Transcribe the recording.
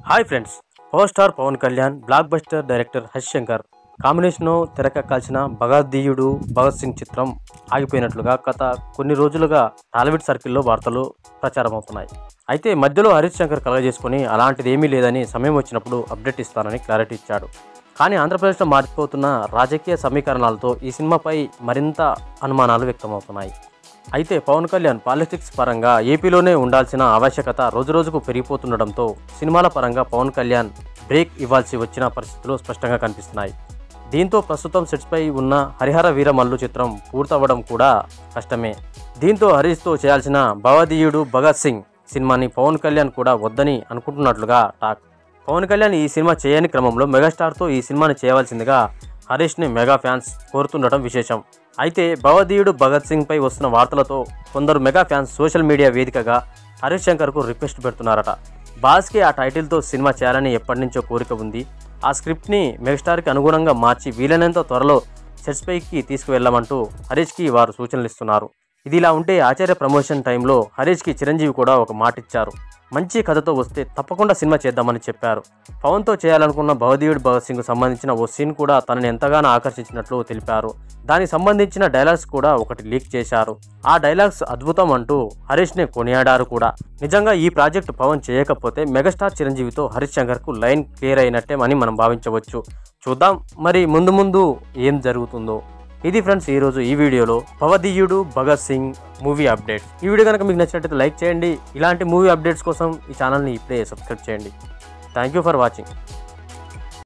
hi friends power star Pawan Kalyan block buster director Harsh Shankar కాంబినేషన్లో తెరకెక్కాల్సిన భగవద్దీయుడు భగత్ సింగ్ చిత్రం ఆగిపోయినట్లుగా గత కొన్ని రోజులుగా టాలీవుడ్ సర్కిల్లో వార్తలు ప్రచారం అవుతున్నాయి అయితే మధ్యలో హరీష్ శంకర్ కలగజేసుకొని అలాంటిది ఏమీ లేదని సమయం వచ్చినప్పుడు అప్డేట్ ఇస్తానని క్లారిటీ ఇచ్చాడు కానీ ఆంధ్రప్రదేశ్లో మారిపోతున్న రాజకీయ సమీకరణాలతో ఈ సినిమాపై మరింత అనుమానాలు వ్యక్తమవుతున్నాయి అయితే పవన్ కళ్యాణ్ పాలిటిక్స్ పరంగా ఏపీలోనే ఉండాల్సిన ఆవశ్యకత రోజురోజుకు పెరిగిపోతుండడంతో సినిమాల పరంగా పవన్ కళ్యాణ్ బ్రేక్ ఇవ్వాల్సి వచ్చిన పరిస్థితులు స్పష్టంగా కనిపిస్తున్నాయి దీంతో ప్రస్తుతం సెట్స్పై ఉన్న హరిహర వీరమల్లు చిత్రం పూర్తవ్వడం కూడా కష్టమే దీంతో హరీష్తో చేయాల్సిన భవదీయుడు భగత్ సింగ్ సినిమాని పవన్ కళ్యాణ్ కూడా వద్దని అనుకుంటున్నట్లుగా టాక్ పవన్ కళ్యాణ్ ఈ సినిమా చేయని క్రమంలో మెగాస్టార్తో ఈ సినిమాని చేయవలసిందిగా హరీష్ని మెగా ఫ్యాన్స్ కోరుతుండటం విశేషం అయితే భవదీయుడు భగత్ సింగ్ పై వస్తున్న వార్తలతో కొందరు మెగా ఫ్యాన్స్ సోషల్ మీడియా వేదికగా హరీష్ శంకర్కు రిక్వెస్ట్ పెడుతున్నారట బాస్కి ఆ టైటిల్తో సినిమా చేయాలని ఎప్పటి నుంచో కోరిక ఉంది ఆ స్క్రిప్ట్ని మెగాస్టార్కి అనుగుణంగా మార్చి వీలైనంత త్వరలో సెట్స్ పైకి తీసుకువెళ్ళమంటూ హరీష్కి వారు సూచనలు ఇస్తున్నారు ఇది ఇలా ఉంటే ఆచార్య ప్రమోషన్ టైంలో హరీష్కి చిరంజీవి కూడా ఒక మాట ఇచ్చారు మంచి కథతో వస్తే తప్పకుండా సినిమా చేద్దామని చెప్పారు పవన్తో చేయాలనుకున్న భవదీయుడు భగత్ సింగ్ సంబంధించిన ఓ సీన్ కూడా తనని ఎంతగానో ఆకర్షించినట్లు తెలిపారు దానికి సంబంధించిన డైలాగ్స్ కూడా ఒకటి లీక్ చేశారు ఆ డైలాగ్స్ అద్భుతం అంటూ హరీష్ని కొనియాడారు కూడా నిజంగా ఈ ప్రాజెక్ట్ పవన్ చేయకపోతే మెగాస్టార్ చిరంజీవితో హరీష్ శంకర్కు లైన్ క్లియర్ అయినట్టే అని మనం భావించవచ్చు చూద్దాం మరి ముందు ముందు ఏం జరుగుతుందో ఇది ఫ్రెండ్స్ ఈరోజు ఈ వీడియోలో భవదీయుడు భగత్ సింగ్ మూవీ అప్డేట్ ఈ వీడియో కనుక మీకు నచ్చినట్లయితే లైక్ చేయండి ఇలాంటి మూవీ అప్డేట్స్ కోసం ఈ ఛానల్ని ఇప్పుడే సబ్స్క్రైబ్ చేయండి థ్యాంక్ యూ ఫర్ వాచింగ్